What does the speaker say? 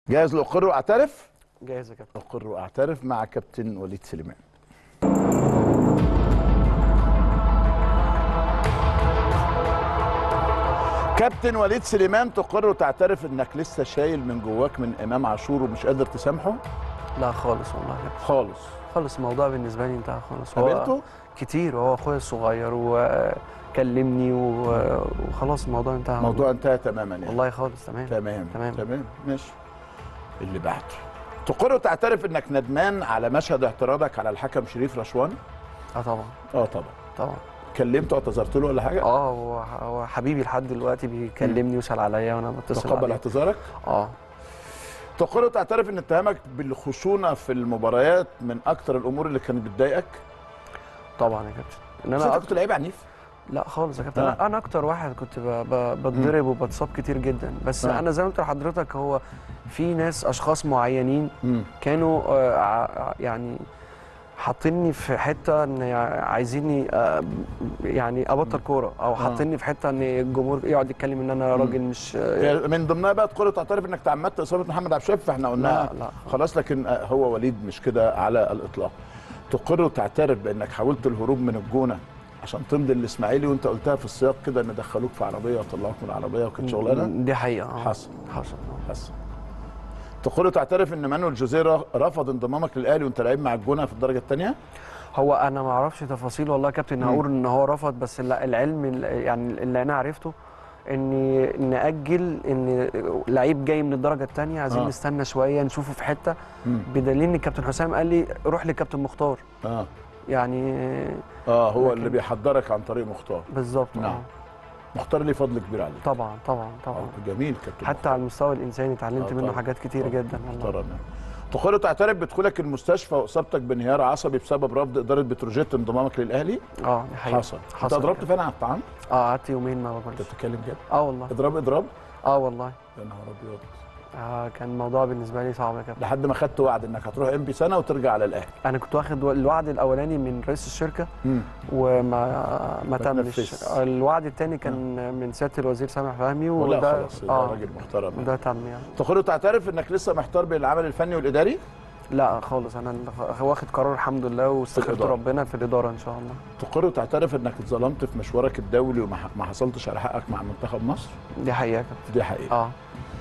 جاهز لاقر واعترف جاهز يا كابتن اقر واعترف مع كابتن وليد سليمان كابتن وليد سليمان تقر وتعترف انك لسه شايل من جواك من امام عاشور ومش قادر تسامحه لا خالص والله يا كابتن خالص خالص الموضوع بالنسبه لي انتهى خالص هو قابلته كتير هو اخويا الصغير وكلمني و- وخلاص الموضوع انتهى الموضوع انتهى تماما يعني والله خالص تمام تمام تمام. تمام ماشي اللي بعده تقر وتعترف انك ندمان على مشهد اعتراضك على الحكم شريف رشوان اه طبعا اه طبعا طبعا كلمته واعتذرت له ولا حاجه اه هو هو حبيبي لحد دلوقتي بيكلمني ويسال عليا وانا بتصل تقبل عليه اعتذارك اه تقر وتعترف ان اتهامك بالخشونه في المباريات من اكتر الامور اللي كانت بتضايقك طبعا يا كابتن ان بس انا انت أكتر... كنت لعيب عنيف لا خالص يا كابتن آه. انا انا اكتر واحد كنت ب... ب... بتضرب وبتصاب كتير جدا بس آه. انا زي ما قلت لحضرتك هو في ناس اشخاص معينين امم كانوا آه، ع- يعني حاطيني في حته ان عايزيني آه، يعني ابطل كوره او حاطيني في حته ان الجمهور يقعد يتكلم ان انا راجل مش آه، من ضمنها بقى تقر وتعترف انك تعمدت اصابه محمد عبد الشافي فاحنا قلناها لا لا خلاص لكن آه، هو وليد مش كده على الاطلاق تقر وتعترف بانك حاولت الهروب من الجونه عشان تمضي الاسماعيلي وانت قلتها في السياق كده ان دخلوك في عربيه وطلعوك من العربيه وكانت شغلانه دي حقيقه آه. حصل. حصل آه. بس تقر وتعترف ان مانويل جوزيه رفض انضمامك للاهلي وانت لعيب مع الجونه في الدرجه الثانيه هو انا ما اعرفش تفاصيل والله يا كابتن هقول ان هو رفض بس لا العلم ال- يعني اللي انا عرفته ان ناجل ان لعيب جاي من الدرجه الثانيه عايزين آه. نستنى شويه نشوفه في حته مم. بدليل ان الكابتن حسام قال لي روح للكابتن مختار اه يعني اه هو لكن- اللي بيحضرك عن طريق مختار بالظبط نعم. آه. مختار ليه فضل كبير عليك طبعا طبعا طبعا آه، جميل كابتن حتى على المستوى الانساني اتعلمت آه، منه طبعاً. حاجات كتير طبعاً. جدا والله محترم يعني. تقر وتعترف بدخولك المستشفى واصابتك بانهيار عصبي بسبب رفض اداره بتروجيت انضمامك للاهلي اه دي حقيقة حصل انت حصل اضربت فين على الطعام اه قعدت يومين ما انت باكلش بتتكلم جد اه والله اضراب اضراب اه والله يا نهار ابيض آه كان الموضوع بالنسبه لي صعب يا كابتن لحد ما خدت وعد انك هتروح ام بي سنه وترجع على الاهلي انا كنت واخد الوعد الاولاني من رئيس الشركه مم. وما ما تمش تنفذش. الوعد الثاني كان من سياده الوزير سامح فهمي ولا وده خلاص ده اه راجل محترم يعني. ده تم يعني تقر وتعترف انك لسه محتار بين العمل الفني والاداري لا خالص انا واخد قرار الحمد لله واستخدت الإدارة. ربنا في الاداره ان شاء الله تقر وتعترف انك اتظلمت في مشوارك الدولي وما ح- ما حصلتش على حقك مع منتخب مصر دي حقيقه يا كابتن دي حقيقه اه